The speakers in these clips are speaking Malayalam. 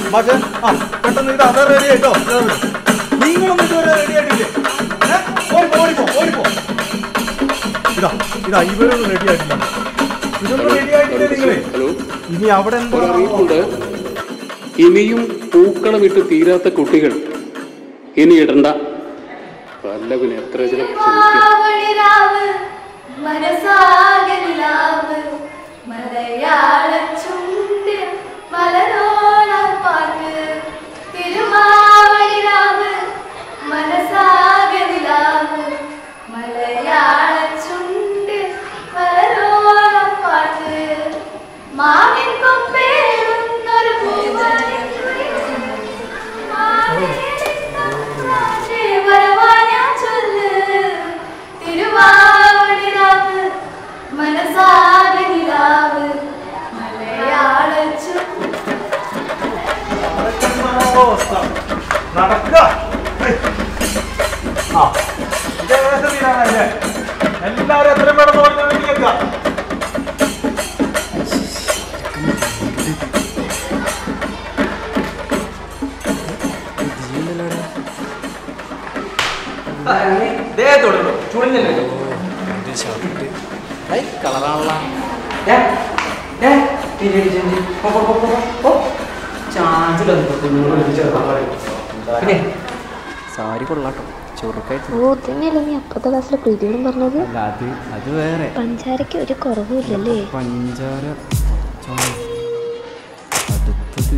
പക്ഷേ ആ പെട്ടെന്ന് ഇത് അത് റെഡി ആയിട്ടോ നിങ്ങളൊന്നും ഇതുവരെ റെഡി ആയിട്ടില്ലേ ഏ? ഓടിപ്പോ ഓടിപ്പോ ഓടിപ്പോ ഇതാ ഇതാ ഇവരൊന്നും റെഡി ആയിട്ടില്ല ഇതൊന്നും റെഡി ആയിട്ടില്ലേ നിങ്ങളെ ഹലോ ഇനി അവിടെ എന്താ ഒരറിയിപ്പുണ്ട് ഇനിയും പൂക്കളം ഇട്ട് തീരാത്ത കുട്ടികൾ ഇനി ഇടണ്ട വല്ലവിന് എത്ര ചില മാവണിരാവ് മനസാകനിലാവ് മലയാള ചുണ്ട് മലരോളം പാട്ട് തിരുമാവണിരാവ് മനസാകനിലാവ് മലയാള ചുണ്ട് മലരോളം പാട്ട് മാവിൻ കൊമ്പേറുന്നൊരു പൂവനിൽ തിരുവാവണിരാവ് മനസാകെ നിലാവ് മലയാള നടക്കുക ആ ഇത് ഏകദേശം തീരാനായില്ലേ എല്ലാവരും എത്രയും പെട്ടെന്ന് ഓടി വീട്ടിലേക്ക് ദേഹത്തോടുള്ളൂ ചുളിഞ്ഞല്ലോ സാരി കൊള്ളാട്ടോ ചുരുക്കായിട്ട് ഓ തന്നെയല്ലേ നീ അപ്പുറത്തെ ക്ലാസ്സിലെ പ്രീതിയോടും പറഞ്ഞത് അല്ല അത് അത് വേറെ പഞ്ചാരയ്ക്ക് ഒരു കുറവുമില്ലല്ലേ പഞ്ചാര പടച്ചോനെ. അടുത്തത്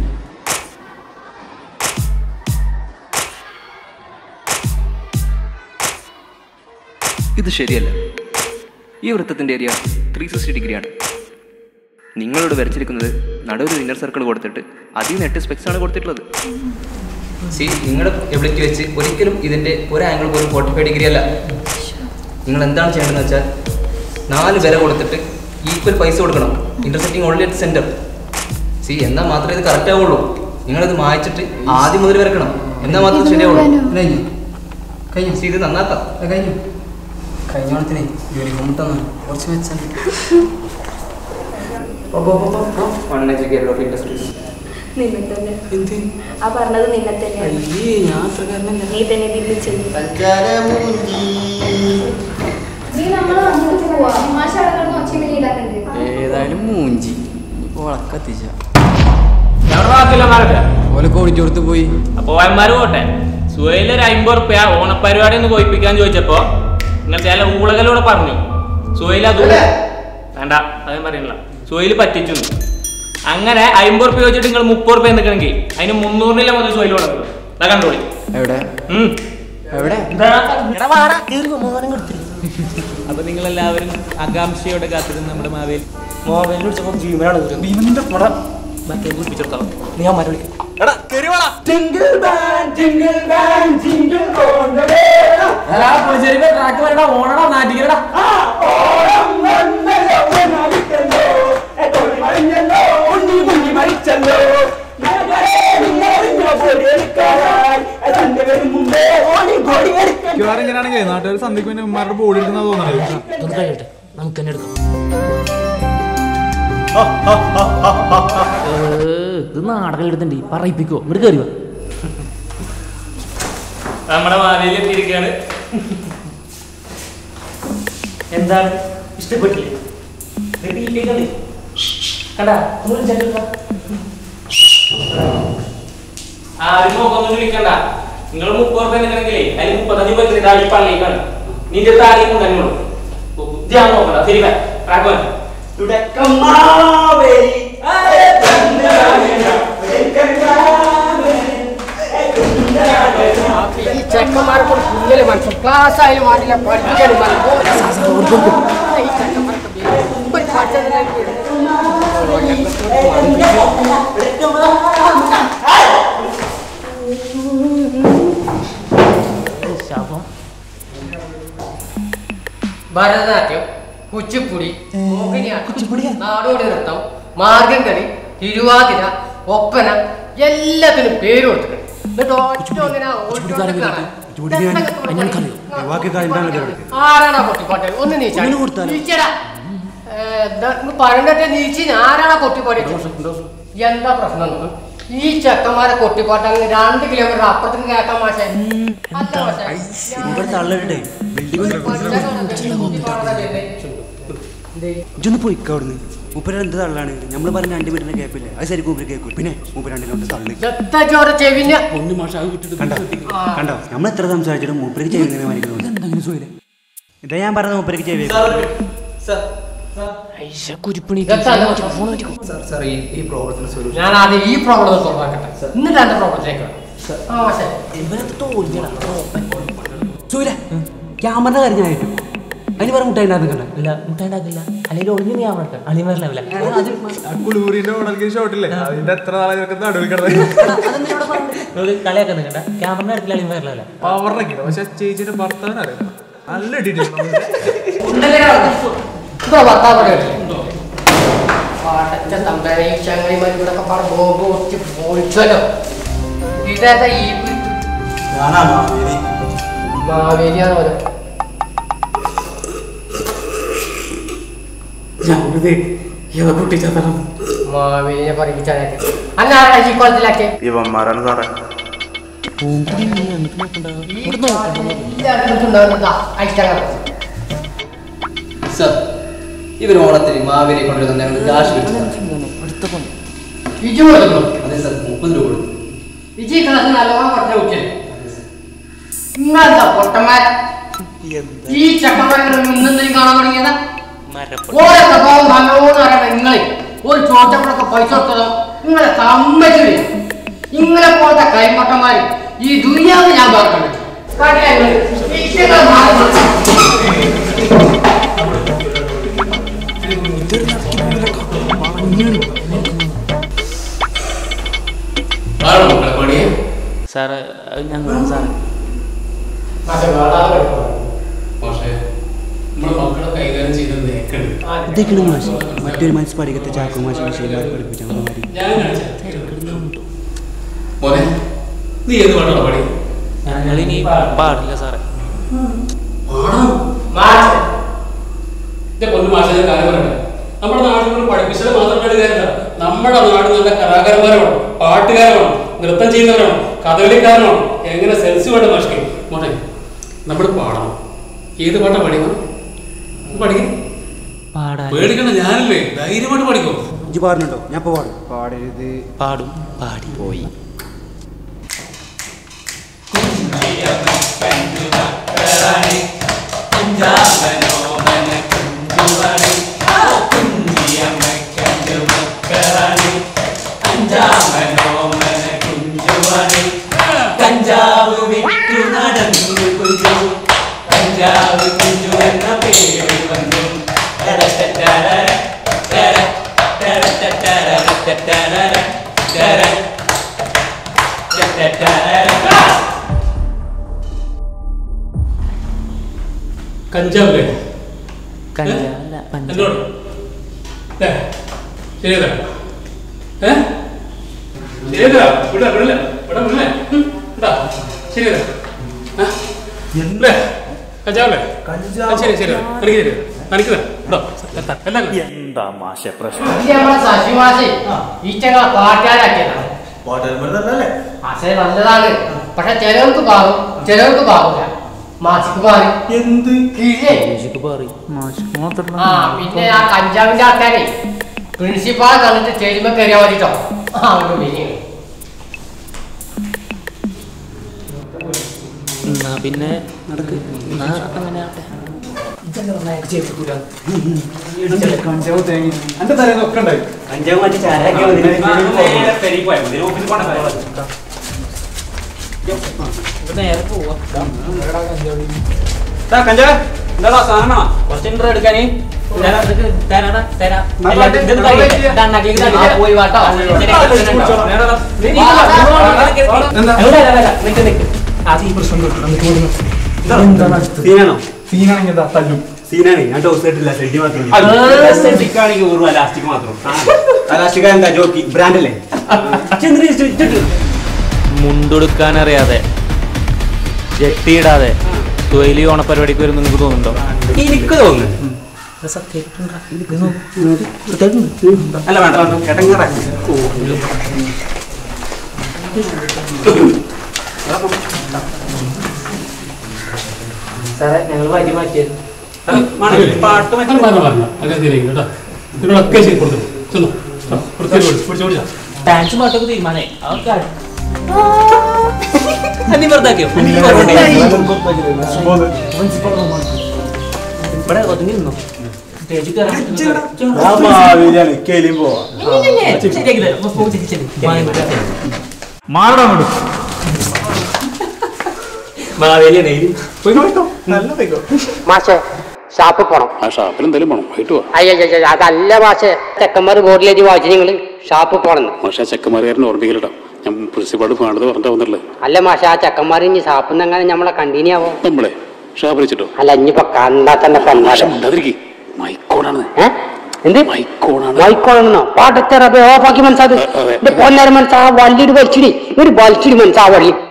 ഇത് ശരിയല്ല ഈ വൃത്തത്തിൻ്റെ ഏരിയ ത്രീ സിക്സ്റ്റി ഡിഗ്രിയാണ് നിങ്ങളോട് വരച്ചിരിക്കുന്നത് നടുവൊരു ഇന്നർ സർക്കിൾ കൊടുത്തിട്ട് അതിൽ നിന്ന് എട്ട് സ്പെക്സ് ആണ് കൊടുത്തിട്ടുള്ളത് സി നിങ്ങളുടെ എബിലിറ്റി വെച്ച് ഒരിക്കലും ഇതിന്റെ ഒരു ആംഗിൾ പോലും ഫോർട്ടി ഫൈവ് ഡിഗ്രി അല്ല നിങ്ങൾ എന്താണ് ചെയ്യേണ്ടതെന്ന് വെച്ചാൽ നാല് വില കൊടുത്തിട്ട് ഈക്വൽ പൈസ കൊടുക്കണം intersecting only at centre C എന്നാൽ മാത്രമേ ഇത് കറക്റ്റ് ആവുള്ളൂ നിങ്ങളിത് മായച്ചിട്ട് ആദ്യം മുതൽ വരക്കണം എന്നാൽ മാത്രമേ ഇത് ശരിയാവുള്ളൂ മുഴുവനോ? കഴിഞ്ഞു സി ഇത് നന്നാക്കാം കഴിഞ്ഞു കഴിഞ്ഞ ഓണത്തിന് യൂണിഫോം ഇട്ടെന്ന് കുറച്ച് വെച്ചാൽ ഇൻഡസ്ട്രീസ് നിന്നെ തന്നെ എന്ത് ആ പറഞ്ഞത് നിന്നെ തന്നെ അയ്യേ ഞാൻ അത്രക്കാരനല്ല നീ തന്നെ തിരിഞ്ഞു നീ നമ്മള് അങ്ങോട്ട് പോവാ മാഷ അവിടെ കിടന്ന് ഒച്ച വിളി ഉണ്ടാക്കണ്ട് ഏതായാലും മൂഞ്ചി ഇപ്പോൾ വളക്കത്തിച്ച എവിടെ ബാക്കിയുള്ളമാരൊക്കെ ഓലെ കോടിച്ചോടത്ത് പോയി അപ്പൊ വയന്മാര് പോട്ടെ സുഹൈൽ ഒരു അമ്പത് റുപ്യ ഓണപ്പരിപാടി ഒന്ന് കൊയിപ്പിക്കാൻ ചോദിച്ചപ്പോ നിങ്ങൾ ചില ഊളകളോട് പറഞ്ഞു സുഹൈൽ അത് വേണ്ട അതും പറയണില്ല സുഹൈൽ പറ്റിച്ചു എന്ന്. അങ്ങനെ അമ്പത് റുപ്യ വെച്ചിട്ട് നിങ്ങൾ മുപ്പത് റുപ്യ നിൽക്കണമെങ്കിൽ അതിന് മുന്നൂറിനില്ല മുതൽ സുഹൈൽ കൊടുക്കും അതാ കണ്ടോളി എവിടെ ഉം. എവിടെ അപ്പൊ നിങ്ങൾ എല്ലാവരും ആകാംക്ഷയോടെ കാത്തിരുന്ന് നമ്മുടെ മാവേലി മൊബൈലിൽ വിളിച്ചപ്പോൾ ഭീമനാണ് ഭീമന്റെ മറ്റേ പിടിച്ചെടുത്തോളാം നീ ആ മരം വിളിക്കാം എടാ കെരിവാളാ ട്രാക്ക് വരടാ ഓണടാ നാട്ടിക്കരടാ മിക്കവാറും ഇങ്ങനെയാണെങ്കിൽ നാട്ടുകാർ സന്ധിക്ക് പിന്നെ ഉമ്മാരുടെ ബോഡി എടുക്കുന്ന തോന്നുന്നത് ഒന്ന് കഴിയട്ടെ നമുക്ക് തന്നെ എടുക്കാം ഇത് നാടകം എടുത്തിട്ടുണ്ട് പറയിപ്പിക്കോ ഇവിടെ കയറി വാ നമ്മുടെ മാവേലി എത്തിയിരിക്കുകയാണ് എന്താണ് ഇഷ്ടപ്പെട്ടില്ലേ കണ്ടാ ഒന്നും ചെല്ലുക ആരും നോക്കൊന്നും വിളിക്കണ്ട നിങ്ങൾ മുപ്പത് റുപ്യ നിൽക്കണമെങ്കിലേ അതിൽ മുപ്പത്തഞ്ച് പൈസ ഇതാ ഈ പള്ളിക്കാണ് നിന്റെ താലിയും തന്നെയുള്ളൂ ധ്യാൻ നോക്കണ്ട ശരി ട്രാക്ക് ചെക്കന്മാരെ കൊണ്ട് കുഞ്ഞല് മനസ്സിൽ ക്ലാസ് ആയാലും വേണ്ടില്ല പഠിപ്പിക്കാൻ ഈ ചെക്കന്മാർക്ക് ഒരു പഠിച്ചതിലേക്ക് ഭരതനാട്യം കുച്ചിപ്പുടി മോഹിനിയാട്ടം നാടോടി നൃത്തം മാർഗംകളി തിരുവാതിര ഒപ്പന എല്ലാത്തിനും പേര് കൊടുത്തിട്ടുണ്ട് എന്നിട്ട് ഒറ്റ ഒന്നിനാ ഓടിച്ചോണ്ട് കാണാൻ. ആരാണാ കൊട്ടിപ്പാട്ട് ഒന്ന് നീച്ചാ നീച്ചടാ പറഞ്ഞിട്ട് നീച്ചി ആരാണാ കൊട്ടിപ്പാടി എന്താ പ്രശ്നം നമുക്ക് ഈ ചെക്കന്മാരെ കൊട്ടിപ്പാട്ട് അങ്ങ് രണ്ട് കിലോമീറ്റർ അപ്പുറത്തേക്ക് കേൾക്കാൻ മാഷേ അല്ല മാഷേ ഇവിടെ തള്ളിട്ടെ കൊട്ടിപ്പാടുന്ന ഇജൊന്ന് പോയിക്ക അവിടുന്ന് മൂപ്പര് എന്ത് തള്ളാണ് നമ്മൾ പറഞ്ഞ രണ്ട് വീട്ടിലെ കേൾപ്പില്ലേ അത് ശരി മൂപ്പര് കേൾക്കും പിന്നെ മൂപ്പര് രണ്ടിലോട്ട് തള്ളി എത്തോടെ ചെവിന് കണ്ടോ കണ്ടോ നമ്മൾ എത്ര സംസാരിച്ചിട്ടും മൂപ്പർക്ക് ചെവി ഇങ്ങനെ മരിക്കുന്നു ഇതാ ഞാൻ പറഞ്ഞത് മൂപ്പർക്ക് ചെവി സാർ സാർ ഈ ഈ പ്രോബ്ലത്തിന് സൊല്യൂഷൻ ഞാൻ ആദ്യം ഈ പ്രോബ്ലം സോൾവാക്കട്ടെ എന്നിട്ട് എന്റെ പ്രോബ്ലത്തിലേക്ക് വരാം. ആ മാഷേ ക്യാമറ കരിഞ്ഞായിട്ടു അതിന് പറഞ്ഞ മുട്ടായി ഉണ്ടാക്കുന്നുണ്ട് ഇല്ല മുട്ട ഉണ്ടാക്കില്ല അല്ലെങ്കിൽ ഒളിഞ്ഞു ഞാൻ പറഞ്ഞ അളി വരില്ല കുളൂരിന്റെ ഉണർക്കി ഷോട്ടില്ലേ അതിന്റെ എത്ര നാളെ നിനക്ക് നടുവിൽ കിടന്നത് നമുക്ക് കളിയാക്കാൻ നിൽക്കണ്ട ക്യാമറ അടുത്തില്ല അളി വരില്ല പവറിറങ്ങില്ല പക്ഷെ ചേച്ചിയുടെ ഭർത്താവിന് അറിയാം നല്ല ഡീറ്റെയിൽ ഇതോ ഭർത്താവ് ഇവിടെ ഉണ്ട്. പാട്ടച്ച തമ്പേരെ ഈ ചങ്ങായിമാർ ഇവിടെയൊക്കെ പാടെ ബോംബ് പൊട്ടി പൊളിച്ചല്ലോ ഇതേതാ ഈ മാവേലിയാണ് ഓരോ മാവേലിനെ പഠിപ്പിച്ചാലൊക്കെ അല്ല ആരാ ഈ കുളത്തിലാക്കി ഇവന്മാരാണ് സാറേ സാർ ഇവർ ഓണത്തിന് മാവേലിയെ കൊണ്ടുവരുന്ന ഞങ്ങൾ കാശ് ഇജു കൊടുക്കുന്നു അതെ സാർ മുപ്പത് രൂപ കൊടുത്തു ഇജി ക്ലാസ് നല്ലോണം പഠിച്ച കുട്ടിയല്ലേ ഇന്നെന്താ പൊട്ടന്മാര ഈ ചെക്കന്മാരെ ഇന്നെന്തെങ്കിലും കാണാൻ തുടങ്ങിയതാ ഓരോ സ്വഭാവം നല്ലോണം അറിയാം നിങ്ങളെ ഒരു ചോദിച്ചപ്പോഴൊക്കെ പൈസ കൊടുത്തതോ നിങ്ങളെ സമ്മതിച്ചു വരും നിങ്ങളെ പോലത്തെ കൈമട്ടന്മാര് ഈ ദുര്യാവ് ഞാൻ പറഞ്ഞിട്ടുണ്ട് കാട്ടിലെ നിങ്ങള്. ഇഷ്ടങ്ങൾ മാറി ആണോ മക്കളെ പണിയെ സാറ് ഞങ്ങൾ സാറ് പക്ഷെ വേണ്ടാതെ കിടക്കുന്നു. പക്ഷേ നമ്മളെ മക്കളെ കൈകാര്യം ചെയ്തത് നേക്കണ്ട് ഇതൊക്കെയാണ് മാഷ് മറ്റൊരു മനസ്സ് പഠിക്കത്തെ ചാക്കോ മാഷ് വിഷയന്മാർ പഠിപ്പിച്ച അമ്മമാര് ഞാൻ മോനെ നീ ഏത് പാട്ടാണ് പാടി ഞങ്ങളിനി പാടില്ല സാറേ പാടാം മാറ്റി. എന്റെ പൊന്നു മാഷേ കാര്യം പറയട്ടെ നമ്മുടെ നാട്ടിൽ പഠിപ്പിച്ചത് മാത്രമല്ല കാര്യമില്ല നമ്മുടെ നാട് നല്ല കലാകാരന്മാരാണ് പാട്ടുകാരാണ് നൃത്തം ചെയ്യുന്നവരാണ് കഥകളിക്കാരനാണ് എങ്ങനെ സെൻസ് വേണ്ട മാഷ്ക്ക് മോനെ നമ്മൾ പാടണം ഏത് പാട്ടാ പഠിക്കണം പഠിക്കും പാടാൻ പേടിക്കണ്ട ഞാനല്ലേ ധൈര്യമായിട്ട് പഠിക്കോ ഇജ്ജ് പാടുന്നുണ്ടോ ഞാൻ ഇപ്പോൾ പാടും പാടരുത് പാടും പാടി പോയി കഞ്ചാവ് വിറ്റു നടന്നു കുഞ്ചു കഞ്ചാവ് കുഞ്ചു എന്ന പേര് വന്നു ടരട്ടരര, ടര, ടരട്ടരര, ടരട്ടരര, ടര, ടരട്ടരര. കഞ്ചാവില്ലേ കഞ്ചാവല്ല പഞ്ചാബ് എന്നോട് ദേ, ശരിയതാ ഏ ശരിയതാ വിട വിടില്ല വിട വിടില്ല വിടാ ശരിയതാ ആ? ദേ, കഞ്ചാവല്ലേ ആ, ശരി ശരി എനിക്ക് ശരി എനിക്ക് വിടോ എല്ലാവരും എന്താ മാഷ പ്രശ്നം ഇത് നമ്മളെ ശശിമാശി ഈച്ചകളെ പാട്ടുകാരാക്കിയതാണ് പാട്ടുകാരന്മാരല്ലേ ആശയ നല്ലതാണ് പക്ഷെ ചിലവർക്ക് പാകും ചിലവർക്ക് പാകില്ല മാസിക്ക് മാറി എന്ത് കിഴിയേ പാറി ആ പിന്നെ ആ കഞ്ചാവിന്റെ ആൾക്കാരെ പ്രിൻസിപ്പാൾ കണ്ടിട്ട് സ്റ്റേജിമേ കയറിയാൽ മതിട്ടോ ആ അവിടെ വലിയ എന്നാ പിന്നെ നടക്ക് എന്നാ അങ്ങനെ ആവട്ടെ കഞ്ചാവ് തേങ്ങി എന്റെ തലേന്ന് ഒക്കെ ഉണ്ടായി കഞ്ചാവ് മാറ്റി ചാരാക്കിയാൽ നേരെ പോവാ കഞ്ചാവ് എന്താ സാധനമാ കുറച്ച് ഇൻട്രോ എടുക്കാന് തരാടാ തരാം നല്ല എല്ലാം ഇതൊന്നും കഴിയില്ല. ഇത് അണ്ണാക്കിലേക്ക് തരില്ല. ആ, പോയി വാട്ടോ. ശരി, കുടിച്ചോ. നേരെടാ. നീ നീ വാ, നീ വാ, നിക്ക്, നിക്ക്. എന്താ? അല്ല, അല്ല, അല്ല, നിക്ക്, നിക്ക്. ആദ്യം ഈ പ്രശ്നം തീർക്കണം. നിക്ക്, നിക്ക്. സീനാണോ സീനാണെങ്കിൽ എന്താ തല്ലും സീനാണ് ഞാൻ ടോസ് ഇട്ടില്ല സെഡി മാത്രം ഡിക്കാണെങ്കിൽ ഊർവ ലാസ്റ്റിക് മാത്രം ലാസ്റ്റിക എന്താ ജോക്കി ബ്രാൻഡല്ലേ മുണ്ടൊടുക്കാൻ അറിയാതെ ജെട്ടിയിടാതെ തൊഴിലി ഓണപരിപാടിക്ക് വരും നിങ്ങൾക്ക് തോന്നുന്നുണ്ടോ എനിക്ക് തോന്നുന്നു അല്ല വേണ്ട കേട്ടങ്ങാറ സാറേ ഞങ്ങൾ വരി മാറ്റിയത് പാട്ട് പറഞ്ഞു പറഞ്ഞു അങ്ങനെ തിരിക്കും കേട്ടോ ഇതിനോടൊക്കെ ചെയ്ത് കൊടുത്തു ചെന്നു പിടിച്ചു പിടിച്ചാ ഡാൻസ് പാട്ടൊക്കെ തീരുമാനേ അതൊക്കെ നീ വെറുതാക്കിയോ ഇവിടെ ഒതുങ്ങി നിന്നോ സ്റ്റേജിൽ കയറാൻ ഞാൻ മാവേലിയാണ് കേലിയും പോവാ ശരിയാക്കി തരാം അപ്പൊ ശരി ശരി മാറണം അങ്ങോട്ട് മാവേലിയാണ് പോയിക്കോ നല്ല പോയിക്കോ മാഷെ ഷാപ്പ് പോണം ആ ഷാപ്പിൽ എന്തെങ്കിലും വേണം പോയിട്ട് പോവാ അയ്യ അതല്ല മാഷെ ചെക്കന്മാർ ബോർഡിലേക്ക് വായിച്ചു നിങ്ങൾ ഷാപ്പ് പോണം പക്ഷേ ചെക്കന്മാരുകാരനെ ഓർമ്മിക്കലട്ടോ ഞാൻ പ്രിൻസിപ്പാട് വേണ്ടത് പറഞ്ഞിട്ടാവുന്നല്ലേ അല്ല മാഷെ ആ ചെക്കന്മാർ ഇനി ഷാപ്പിന്ന് എങ്ങനെ നമ്മളെ കണ്ടിന്യൂ ആവോ നമ്മളെ ഷാപ്പ് വെച്ചിട്ടോ അല്ല ഇനിയിപ്പോ കണ്ടാ തന്നെ പക്ഷെ ഉണ്ടാതിരിക്കും മൈക്കോണാണ് എന്ത് മൈക്കോണാണ് മൈക്കോണെന്നോ പാട്ടത്തെ റബ്ബേ ഓഫാക്കി മനസ്സാത് അതെ. എന്റെ പൊന്നര മനസ്സാ വള്ളിയുടെ വലിച്ചിടി ഒരു വലിച്ചിടി മനസ്സാ വള്ളി